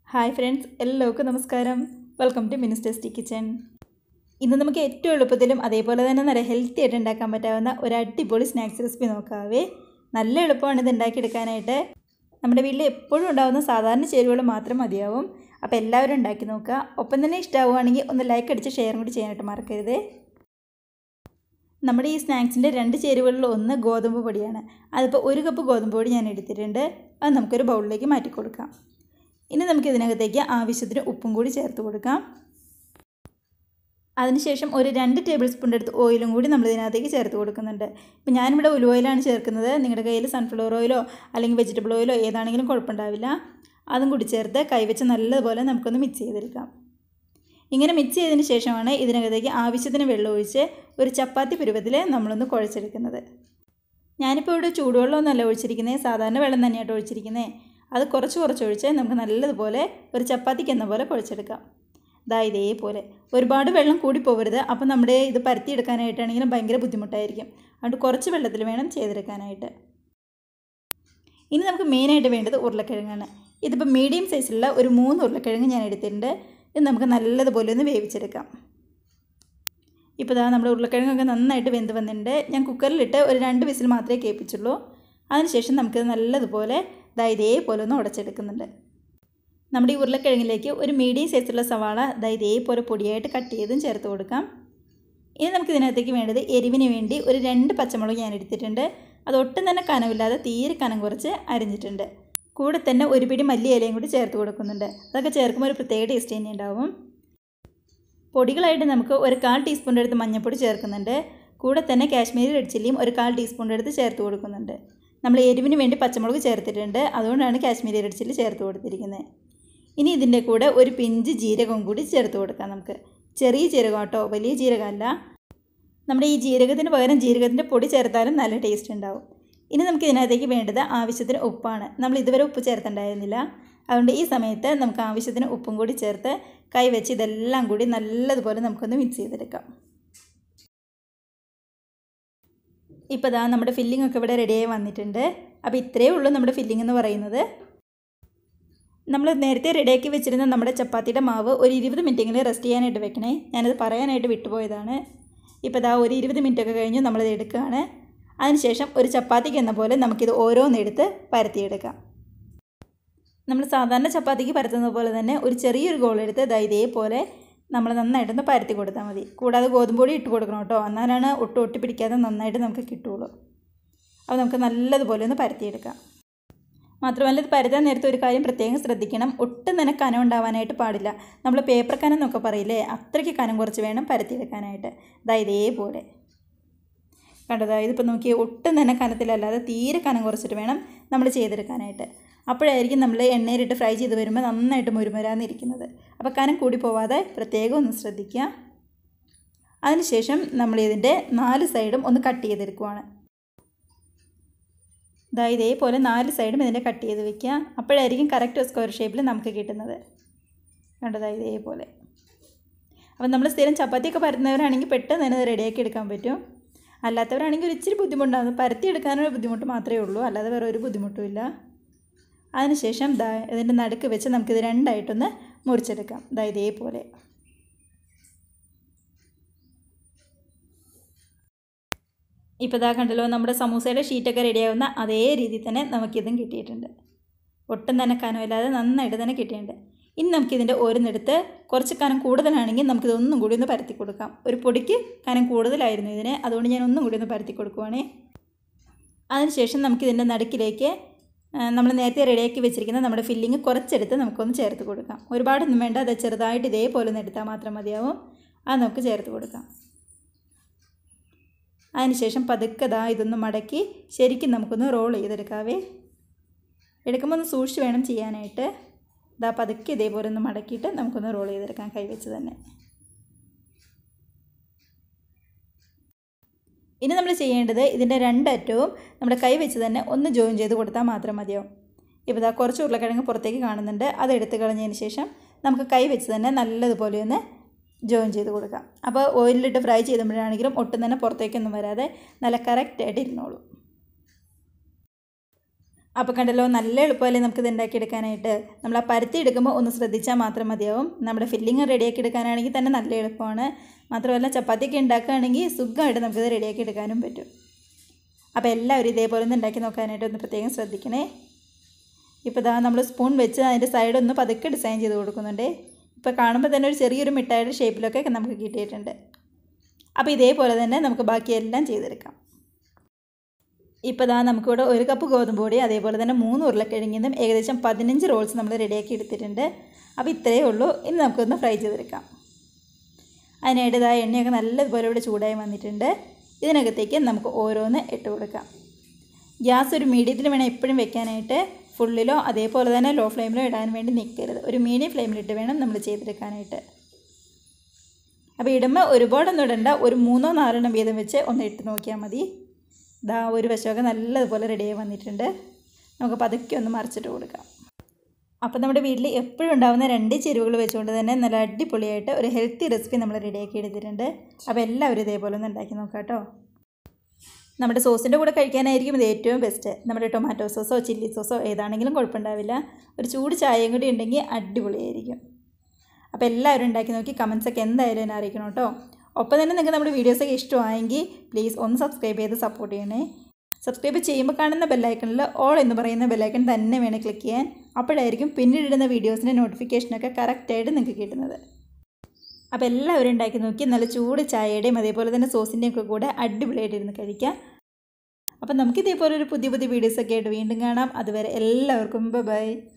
hi friends എല്ലാവർക്കും നമസ്കാരം welcome to Mini's tasty kitchen ഇന്ന് നമുക്ക് ഏറ്റവും എളുപ്പത്തിലും അതേപോലെ തന്നെ നല്ല ഹെൽത്തി ആയിട്ട് ഉണ്ടാക്കാൻ പറ്റാവുന്ന ഒരു അടിപൊളി സ്നാക്സ് റെസിപ്പി നോക്കാവേ നല്ല എളുപ്പമാണ് ഇത് ഉണ്ടാക്കിയെടുക്കാനായിട്ട് നമ്മുടെ വീട്ടിൽ എപ്പോഴും ഉണ്ടാകുന്ന സാധാരണ ചേരുവകൾ മാത്രം മതിയാവും അപ്പോൾ എല്ലാവരും ഉണ്ടാക്കി നോക്കുക ഒപ്പം തന്നെ ഇഷ്ടമാവുകയാണെങ്കിൽ ഒന്ന് ലൈക്ക് അടിച്ച് ഷെയറും കൂടി ചെയ്യാനായിട്ട് മറക്കരുത് നമ്മുടെ ഈ സ്നാക്സിൻ്റെ രണ്ട് ചേരുവകളിൽ ഒന്ന് ഗോതമ്പ് പൊടിയാണ് അതിപ്പോൾ ഒരു കപ്പ് ഗോതമ്പ് പൊടി ഞാൻ എടുത്തിട്ടുണ്ട് അത് നമുക്കൊരു ബൗളിലേക്ക് മാറ്റി കൊടുക്കാം ഇനി നമുക്ക് ഇതിനകത്തേക്ക് ആവശ്യത്തിന് ഉപ്പും കൂടി ചേർത്ത് കൊടുക്കാം അതിനുശേഷം ഒരു രണ്ട് ടേബിൾ സ്പൂൺ എടുത്ത് ഓയിലും കൂടി നമ്മൾ ഇതിനകത്തേക്ക് ചേർത്ത് കൊടുക്കുന്നുണ്ട് ഇപ്പം ഞാനിവിടെ ഉലു ഓയിലാണ് ചേർക്കുന്നത് നിങ്ങളുടെ കയ്യിൽ സൺഫ്ലവർ ഓയിലോ അല്ലെങ്കിൽ വെജിറ്റബിൾ ഓയിലോ ഏതാണെങ്കിലും കുഴപ്പമുണ്ടാവില്ല അതും കൂടി ചേർത്ത് കൈവച്ച് നല്ലതുപോലെ നമുക്കൊന്ന് മിക്സ് ചെയ്തെടുക്കാം ഇങ്ങനെ മിക്സ് ചെയ്തതിന് ശേഷമാണ് ഇതിനകത്തേക്ക് ആവശ്യത്തിന് വെള്ളം ഒഴിച്ച് ഒരു ചപ്പാത്തി പരുവത്തിൽ നമ്മളൊന്ന് കുഴച്ചെടുക്കുന്നത് ഞാനിപ്പോൾ ഇവിടെ ചൂടുവെള്ളമൊന്നുമല്ല ഒഴിച്ചിരിക്കുന്നത് സാധാരണ വെള്ളം തന്നെയായിട്ട് ഒഴിച്ചിരിക്കുന്നത് അത് കുറച്ച് കുറച്ച് ഒഴിച്ച് നമുക്ക് നല്ലതുപോലെ ഒരു ചപ്പാത്തിക്ക് എന്ന പോലെ കുഴച്ചെടുക്കാം ദാ ഇതേപോലെ ഒരുപാട് വെള്ളം കൂടി പോകരുത് അപ്പോൾ നമ്മുടെ ഇത് പരത്തിയെടുക്കാനായിട്ടാണെങ്കിലും ഭയങ്കര ബുദ്ധിമുട്ടായിരിക്കും അതുകൊണ്ട് കുറച്ച് വെള്ളത്തിൽ വേണം ചെയ്തെടുക്കാനായിട്ട് ഇനി നമുക്ക് മെയിനായിട്ട് വേണ്ടത് ഉരുളക്കിഴങ്ങാണ് ഇതിപ്പോൾ മീഡിയം സൈസിലുള്ള ഒരു മൂന്ന് ഉരുളക്കിഴങ്ങ് ഞാൻ എടുത്തിട്ടുണ്ട് ഇത് നമുക്ക് നല്ലതുപോലെ ഒന്ന് വേവിച്ചെടുക്കാം ഇപ്പോൾ ഇതാ നമ്മുടെ ഉരുളക്കിഴങ്ങൊക്കെ നന്നായിട്ട് വെന്ത് വന്നിട്ടുണ്ട് ഞാൻ കുക്കറിലിട്ട് ഒരു രണ്ട് വിസിൽ മാത്രമേ കേൾപ്പിച്ചുള്ളൂ അതിനുശേഷം നമുക്കിത് നല്ലതുപോലെ ദാ ഇതേപോലെ ഒന്ന് ഉടച്ചെടുക്കുന്നുണ്ട് നമ്മുടെ ഈ ഉരുളക്കിഴങ്ങിലേക്ക് ഒരു മീഡിയം സൈസുള്ള സവാള ദാ ഇതേപോലെ പൊടിയായിട്ട് കട്ട് ചെയ്തും ചേർത്ത് കൊടുക്കാം ഇനി നമുക്ക് ഇതിനകത്തേക്ക് വേണ്ടത് എരിവിന് വേണ്ടി ഒരു രണ്ട് പച്ചമുളക് ഞാൻ എടുത്തിട്ടുണ്ട് അത് ഒട്ടും തന്നെ കനവില്ലാതെ തീരെ കനം കുറച്ച് അരിഞ്ഞിട്ടുണ്ട് കൂടെ തന്നെ ഒരു പിടി മല്ലി ഇലയും കൂടി ചേർത്ത് കൊടുക്കുന്നുണ്ട് അതൊക്കെ ചേർക്കുമ്പോൾ ഒരു പ്രത്യേക ടേസ്റ്റ് തന്നെ ഉണ്ടാവും പൊടികളായിട്ട് നമുക്ക് ഒരു കാൽ ടീസ്പൂണിൻ്റെ അടുത്ത് മഞ്ഞൾപ്പൊടി ചേർക്കുന്നുണ്ട് കൂടെ തന്നെ കാശ്മീരി റെഡ് ചില്ലിയും ഒരു കാൽ ടീസ്പൂണിൻ്റെ അടുത്ത് ചേർത്ത് കൊടുക്കുന്നുണ്ട് നമ്മൾ എരിവിന് വേണ്ടി പച്ചമുളക് ചേർത്തിട്ടുണ്ട് അതുകൊണ്ടാണ് കാശ്മീരി റെഡ് ചില്ലി ചേർത്ത് കൊടുത്തിരിക്കുന്നത് ഇനി ഇതിൻ്റെ കൂടെ ഒരു പിഞ്ച് ജീരകം കൂടി ചേർത്ത് കൊടുക്കാം നമുക്ക് ചെറിയ ജീരകം കേട്ടോ വലിയ ജീരകമല്ല നമ്മുടെ ഈ ജീരകത്തിന് പകരം ജീരകത്തിൻ്റെ പൊടി ചേർത്താലും നല്ല ടേസ്റ്റ് ഉണ്ടാവും ഇനി നമുക്ക് ഇതിനകത്തേക്ക് വേണ്ടത് ആവശ്യത്തിന് ഉപ്പാണ് നമ്മൾ ഇതുവരെ ഉപ്പ് ചേർത്തിട്ടുണ്ടായിരുന്നില്ല അതുകൊണ്ട് ഈ സമയത്ത് നമുക്ക് ആവശ്യത്തിന് ഉപ്പും കൂടി ചേർത്ത് കൈ വെച്ച് ഇതെല്ലാം കൂടി നല്ലതുപോലെ നമുക്കൊന്ന് മിക്സ് ചെയ്തെടുക്കാം ഇപ്പോൾ ഇതാ നമ്മുടെ ഫില്ലിംഗ് ഒക്കെ ഇവിടെ റെഡിയായി വന്നിട്ടുണ്ട് അപ്പോൾ ഇത്രയേ ഉള്ളൂ നമ്മുടെ ഫില്ലിംഗ് എന്ന് പറയുന്നത് നമ്മൾ നേരത്തെ റെഡിയാക്കി വെച്ചിരുന്ന നമ്മുടെ ചപ്പാത്തിയുടെ മാവ് ഒരു ഇരുപത് മിനിറ്റെങ്കിലും റെസ്റ്റ് ചെയ്യാനായിട്ട് വെക്കണേ ഞാനത് പറയാനായിട്ട് വിട്ടുപോയതാണ് ഇപ്പോൾ ഇതാ ഒരു ഇരുപത് മിനിറ്റ് ഒക്കെ കഴിഞ്ഞു നമ്മളിത് എടുക്കുകയാണ് അതിനുശേഷം ഒരു ചപ്പാത്തിക്ക് എന്ന പോലെ നമുക്കിത് ഓരോന്നെടുത്ത് പരത്തിയെടുക്കാം നമ്മൾ സാധാരണ ചപ്പാത്തിക്ക് പരത്തുന്നത് പോലെ തന്നെ ഒരു ചെറിയൊരു ഗോൾ എടുത്ത് ഇതാ ഇതേപോലെ നമ്മൾ നന്നായിട്ടൊന്ന് പരത്തി കൊടുത്താൽ മതി കൂടാതെ ഗോതമ്പ് പൊടി ഇട്ട് കൊടുക്കണം കേട്ടോ എന്നാലാണ് ഒട്ടും ഒട്ടി പിടിക്കാതെ നന്നായിട്ട് നമുക്ക് കിട്ടുള്ളൂ അപ്പോൾ നമുക്ക് നല്ലതുപോലെ ഒന്ന് പരത്തിയെടുക്കാം മാത്രമല്ല ഇത് പരത്താൻ നേരത്തെ ഒരു കാര്യം പ്രത്യേകം ശ്രദ്ധിക്കണം ഒട്ടും തന്നെ കനം ഉണ്ടാവാനായിട്ട് പാടില്ല നമ്മൾ പേപ്പർ കനം എന്നൊക്കെ പറയില്ലേ അത്രയ്ക്ക് കനം കുറച്ച് വേണം പരത്തിയെടുക്കാനായിട്ട് ഇതാ ഇതേപോലെ കണ്ടതാ ഇതിപ്പോൾ നോക്കി ഒട്ടും തന്നെ കനത്തിലല്ലാതെ തീരെ കനം കുറച്ചിട്ട് വേണം നമ്മൾ ചെയ്തെടുക്കാനായിട്ട് അപ്പോഴായിരിക്കും നമ്മൾ എണ്ണയിലിട്ട് ഫ്രൈ ചെയ്ത് വരുമ്പോൾ നന്നായിട്ട് മുരുമുരാന്നിരിക്കുന്നത് അപ്പോൾ കനം കൂടി പോവാതെ പ്രത്യേകം ഒന്ന് ശ്രദ്ധിക്കുക അതിനുശേഷം നമ്മൾ ഇതിൻ്റെ നാല് സൈഡും ഒന്ന് കട്ട് ചെയ്തെടുക്കുവാണ് ഇതാ ഇതേപോലെ നാല് സൈഡും ഇതിൻ്റെ കട്ട് ചെയ്ത് വെക്കുക അപ്പോഴായിരിക്കും കറക്റ്റ് സ്ക്വയർ ഷേപ്പിൽ നമുക്ക് കിട്ടുന്നത് കണ്ടതാ ഇതേപോലെ അപ്പം നമ്മൾ സ്ഥിരം ചപ്പാത്തിയൊക്കെ പരത്തുന്നവരാണെങ്കിൽ പെട്ടെന്ന് തന്നെ റെഡിയാക്കി എടുക്കാൻ പറ്റും അല്ലാത്തവരാണെങ്കിൽ ഒരു ഇച്ചിരി ബുദ്ധിമുട്ടാണ് പരത്തിയെടുക്കാനൊരു ബുദ്ധിമുട്ട് മാത്രമേ ഉള്ളൂ അല്ലാതെ വേറെ ഒരു ബുദ്ധിമുട്ടുമില്ല അതിനുശേഷം ദാ ഇതിൻ്റെ നടുക്ക് വെച്ച് നമുക്കിത് രണ്ടായിട്ടൊന്ന് മുറിച്ചെടുക്കാം ദാ ഇതേപോലെ ഇപ്പോൾ ഇതാ കണ്ടല്ലോ നമ്മുടെ സമൂസയുടെ ഷീറ്റൊക്കെ റെഡിയാവുന്ന അതേ രീതിയിൽ തന്നെ നമുക്കിതും കിട്ടിയിട്ടുണ്ട് ഒട്ടും തന്നെ കനമില്ലാതെ നന്നായിട്ട് തന്നെ കിട്ടിയിട്ടുണ്ട് ഇനി നമുക്കിതിൻ്റെ ഓരോന്നെടുത്ത് കുറച്ച് കനം കൂടുതലാണെങ്കിൽ നമുക്കിത് ഒന്നും കൂടി ഒന്ന് പരത്തി കൊടുക്കാം ഒരു പൊടിക്ക് കനം കൂടുതലായിരുന്നു ഇതിന് അതുകൊണ്ട് ഞാൻ ഒന്നും കൂടി ഒന്ന് പരത്തി കൊടുക്കുവാണേ അതിനുശേഷം നമുക്കിതിൻ്റെ നടുക്കിലേക്ക് നമ്മൾ നേരത്തെ റെഡിയാക്കി വെച്ചിരിക്കുന്ന നമ്മുടെ ഫില്ലിങ് കുറച്ചെടുത്ത് നമുക്കൊന്ന് ചേർത്ത് കൊടുക്കാം ഒരുപാടൊന്നും വേണ്ട അത് ചെറുതായിട്ട് ഇതേപോലെ ഒന്ന് എടുത്താൽ മാത്രം മതിയാവും അത് നമുക്ക് ചേർത്ത് കൊടുക്കാം അതിനുശേഷം പതുക്കെ ദാ ഇതൊന്ന് മടക്കി ശരിക്കും നമുക്കൊന്ന് റോൾ ചെയ്തെടുക്കാവേ എടുക്കുമ്പോൾ ഒന്ന് സൂക്ഷിച്ച് വേണം ചെയ്യാനായിട്ട് ദാ പതുക്കെ ഇതേപോലെ ഒന്ന് മടക്കിയിട്ട് നമുക്കൊന്ന് റോൾ ചെയ്തെടുക്കാം കൈവച്ച് തന്നെ ഇനി നമ്മൾ ചെയ്യേണ്ടത് ഇതിൻ്റെ രണ്ടറ്റവും നമ്മുടെ കൈ വെച്ച് തന്നെ ഒന്ന് ജോയിൻ ചെയ്ത് കൊടുത്താൽ മാത്രം മതിയാവും ഇപ്പോൾ ഇതാ കുറച്ച് ഉരുളക്കിഴങ്ങ് പുറത്തേക്ക് കാണുന്നുണ്ട് അത് എടുത്ത് കളഞ്ഞതിന് ശേഷം നമുക്ക് കൈ വെച്ച് തന്നെ നല്ലതുപോലെ ഒന്ന് ജോയിൻ ചെയ്ത് കൊടുക്കാം അപ്പോൾ ഓയിലിട്ട് ഫ്രൈ ചെയ്തുമ്പോഴാണെങ്കിലും ഒട്ടും തന്നെ പുറത്തേക്കൊന്നും വരാതെ നല്ല കറക്റ്റായിട്ട് ഇരുന്നോളൂ അപ്പോൾ കണ്ടല്ലോ നല്ല എളുപ്പമല്ലേ നമുക്കിത് ഉണ്ടാക്കിയെടുക്കാനായിട്ട് നമ്മൾ ആ പരത്തി എടുക്കുമ്പോൾ ഒന്ന് ശ്രദ്ധിച്ചാൽ മാത്രം മതിയാവും നമ്മുടെ ഫില്ലിങ് റെഡിയാക്കി എടുക്കാനാണെങ്കിൽ തന്നെ നല്ല എളുപ്പമാണ് മാത്രമല്ല ചപ്പാത്തിയൊക്കെ ഉണ്ടാക്കുകയാണെങ്കിൽ സുഖമായിട്ട് നമുക്കിത് റെഡിയാക്കി എടുക്കാനും പറ്റും അപ്പോൾ എല്ലാവരും ഇതേപോലെ ഒന്ന് ഉണ്ടാക്കി നോക്കാനായിട്ട് ഒന്ന് പ്രത്യേകം ശ്രദ്ധിക്കണേ ഇപ്പോൾ ഇതാ നമ്മൾ സ്പൂൺ വെച്ച് അതിൻ്റെ സൈഡ് ഒന്ന് പതുക്കെ ഡിസൈൻ ചെയ്ത് കൊടുക്കുന്നുണ്ട് ഇപ്പോൾ കാണുമ്പോൾ തന്നെ ഒരു ചെറിയൊരു മിഠായിയുടെ ഷേപ്പിലൊക്കെ നമുക്ക് കിട്ടിയിട്ടുണ്ട് അപ്പോൾ ഇതേപോലെ തന്നെ നമുക്ക് ബാക്കിയെല്ലാം ചെയ്തെടുക്കാം ഇപ്പോൾ ഇതാ നമുക്കിവിടെ ഒരു കപ്പ് ഗോതമ്പ് പൊടി അതേപോലെ തന്നെ മൂന്ന് ഉരുളക്കിഴങ്ങിന്നും ഏകദേശം പതിനഞ്ച് റോൾസ് നമ്മൾ റെഡിയാക്കി എടുത്തിട്ടുണ്ട് അപ്പോൾ ഇത്രയേ ഉള്ളൂ ഇനി നമുക്കൊന്ന് ഫ്രൈ ചെയ്തെടുക്കാം അതിനായിട്ട് ഇതാ എണ്ണയൊക്കെ നല്ലതുപോലെ ഇവിടെ ചൂടായി വന്നിട്ടുണ്ട് ഇതിനകത്തേക്ക് നമുക്ക് ഓരോന്ന് ഇട്ട് കൊടുക്കാം ഗ്യാസ് ഒരു മീഡിയത്തിൽ വേണം എപ്പോഴും വെക്കാനായിട്ട് ഫുള്ളിലോ അതേപോലെ തന്നെ ലോ ഫ്ലെയിമിലോ ഇടാൻ വേണ്ടി നിൽക്കരുത് ഒരു മീഡിയം ഫ്ലെയിമിലിട്ട് വേണം നമ്മൾ ചെയ്തെടുക്കാനായിട്ട് അപ്പോൾ ഇടുമ്പോൾ ഒരുപാടൊന്നും ഇടണ്ട ഒരു മൂന്നോ നാലെണ്ണം വീതം വെച്ച് ഒന്ന് ഇട്ട് നോക്കിയാൽ മതി ഇതാ ഒരു വശമൊക്കെ നല്ലതുപോലെ റെഡിയായി വന്നിട്ടുണ്ട് നമുക്ക് പതുക്കെ ഒന്ന് മറിച്ചിട്ട് കൊടുക്കാം അപ്പോൾ നമ്മുടെ വീട്ടിൽ എപ്പോഴും ഉണ്ടാകുന്ന രണ്ട് ചേരുവകൾ വെച്ചുകൊണ്ട് തന്നെ നല്ല അടിപൊളിയായിട്ട് ഒരു ഹെൽത്തി റെസിപ്പി നമ്മൾ റെഡിയാക്കി എടുത്തിട്ടുണ്ട് അപ്പോൾ എല്ലാവരും ഇതേപോലെ ഒന്ന് ഉണ്ടാക്കി നോക്കാം കേട്ടോ നമ്മുടെ സോസിൻ്റെ കൂടെ കഴിക്കാനായിരിക്കും ഇത് ഏറ്റവും ബെസ്റ്റ് നമ്മുടെ ടൊമാറ്റോ സോസോ ചില്ലി സോസോ ഏതാണെങ്കിലും കുഴപ്പമുണ്ടാവില്ല ഒരു ചൂട് ചായയും കൂടി ഉണ്ടെങ്കിൽ അടിപൊളിയായിരിക്കും അപ്പോൾ എല്ലാവരും ഉണ്ടാക്കി നോക്കി കമൻസൊക്കെ എന്തായാലും എന്നെ അറിയിക്കണം കേട്ടോ ഒപ്പം തന്നെ നിങ്ങൾക്ക് നമ്മുടെ വീഡിയോസൊക്കെ ഇഷ്ടമായെങ്കിൽ പ്ലീസ് ഒന്ന് സബ്സ്ക്രൈബ് ചെയ്ത് സപ്പോർട്ട് ചെയ്യണേ സബ്സ്ക്രൈബ് ചെയ്യുമ്പോൾ കാണുന്ന ബെല്ലൈക്കണിൽ ഓൾ എന്ന് പറയുന്ന ബെല്ലൈക്കൺ തന്നെ വേണം ക്ലിക്ക് ചെയ്യാൻ അപ്പോഴായിരിക്കും പിന്നീട് ഇടുന്ന വീഡിയോസിൻ്റെ നോട്ടിഫിക്കേഷനൊക്കെ കറക്റ്റായിട്ട് നിങ്ങൾക്ക് കിട്ടുന്നത് അപ്പോൾ എല്ലാവരും ഉണ്ടാക്കി നോക്കി നല്ല ചൂട് ചായയുടെയും അതേപോലെ തന്നെ സോസിൻ്റെയും ഒക്കെ കൂടെ അടിപൊളിയായിട്ട് ഇരുന്ന് കഴിക്കാം അപ്പോൾ നമുക്ക് ഇതേപോലെ ഒരു പുതിയ പുതിയ വീഡിയോസൊക്കെ ആയിട്ട് വീണ്ടും കാണാം അതുവരെ എല്ലാവർക്കും ബൈ